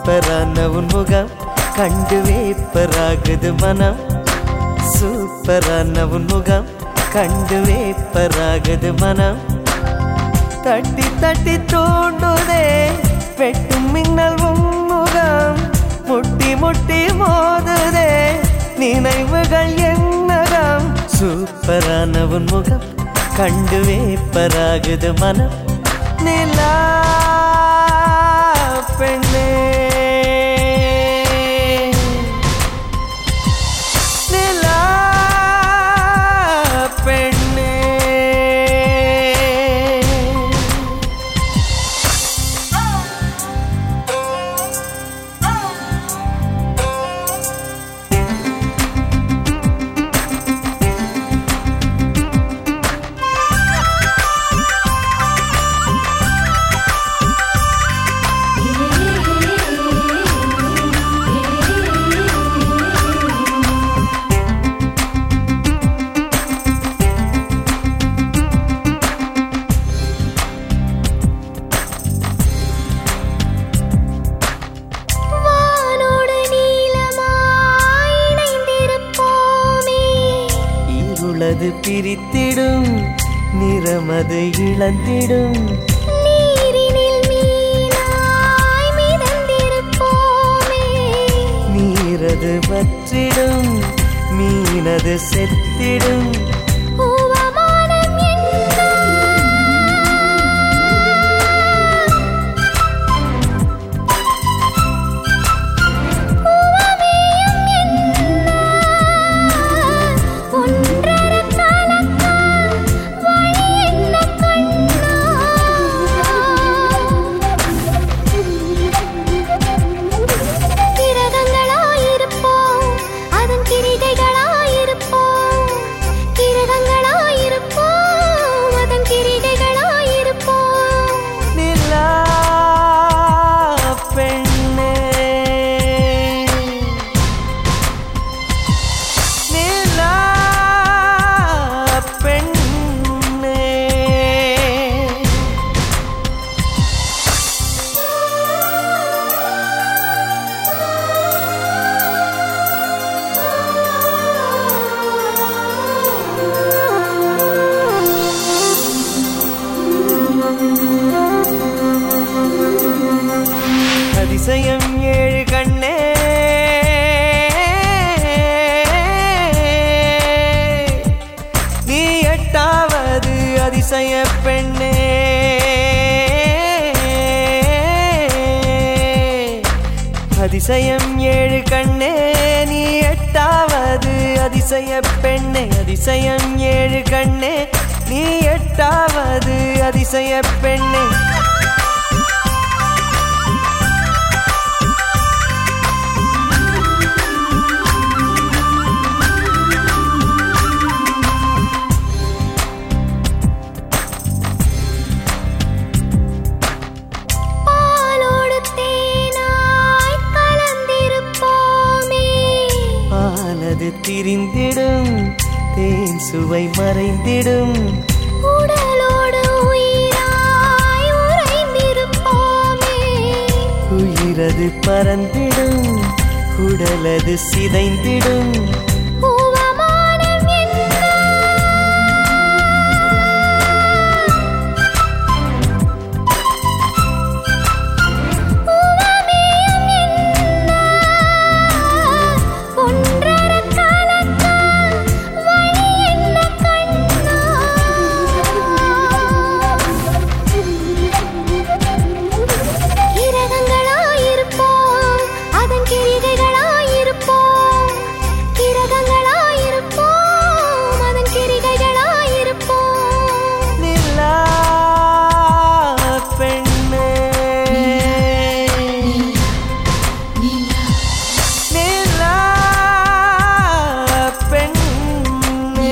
சூப்பரான உன் முகம் கண்டு வேப்பராகுது மனம் சூப்பரான உன் முகம் கண்டு வேப்பராகுது மனம் தட்டி தட்டி தூண்டுதே வெட்டும் மின்னல் உன் முகம் முட்டி முட்டி மோதுதே நினைவுகள் என்னகம் சூப்பரான உன் முகம் கண்டு வேப்பராகுது மனம் நிலா பெண்ணே நிலா பெண்ணே வானோடு நீலமாய் இணைந்திருப்போமே இருளது பிரித்திடும் நிறமது இழந்திடும் நீரினில் மீனாய் மிதந்திருப்போமே நீரது வற்றிடும் மீனது செத்திடும் உவமானம் என்ன உவமேயம் என்ன ஒன்றர கலக்க வழி என்ன கண்ணா கிரகங்களாயிருப்போம் அதன் கிரிகைகளாயிருப்போம் கிரகங்களாயிருப்போம் அதன் கிரிகைகளாயிருப்போம் நிலா பெண்ணே நிலா பெண்ணே அதிசயம் ஏழு கண்ணே நீ எட்டாவது அதிசய பெண்ணே அதிசயம் ஏழு கண்ணே நீ எட்டாவது அதிசய பெண்ணே அதிசயம் ஏழு கண்ணே நீ எட்டாவது அதிசய பெண்ணே பாலோடு தேனாய் கலந்திருப்போமே ஆனது திரிந்திடும் தேன் சுவை மறைந்திடும் உடலோடு உயிராய் உறைந்திருப்போமே உயிரது பறந்திடும் உடலது சிதைந்திடும் உவமானம் என்ன உவமேயம் என்ன ஒன்றர கலக்க வழி என்ன கண்ணா கிரகங்களாயிருப்போம் அதன் கிரிகைகளாயிருப்போம் கிரகங்களாயிருப்போம் அதன் கிரிகைகளாயிருப்போம் நிலா பெண்ணே நிலா பெண்ணே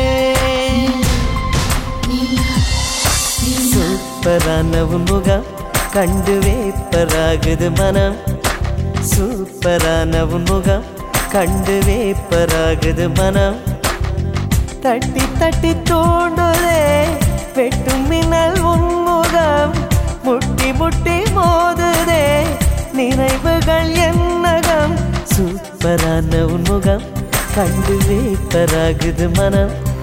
சூப்பரான உன் முகம் கண்டு வேப்பராகுது மனம் சூப்பரான உன் முகம் கண்டு வேப்பராகுது மனம் தட்டி தட்டி தூண்டுதே வெட்டும் மின்னல் உன்முகம் முட்டி முட்டி மோதுதே நினைவுகள் என்னகம் சூப்பரான உன் முகம் கண்டு வேப்பராகுது மனம்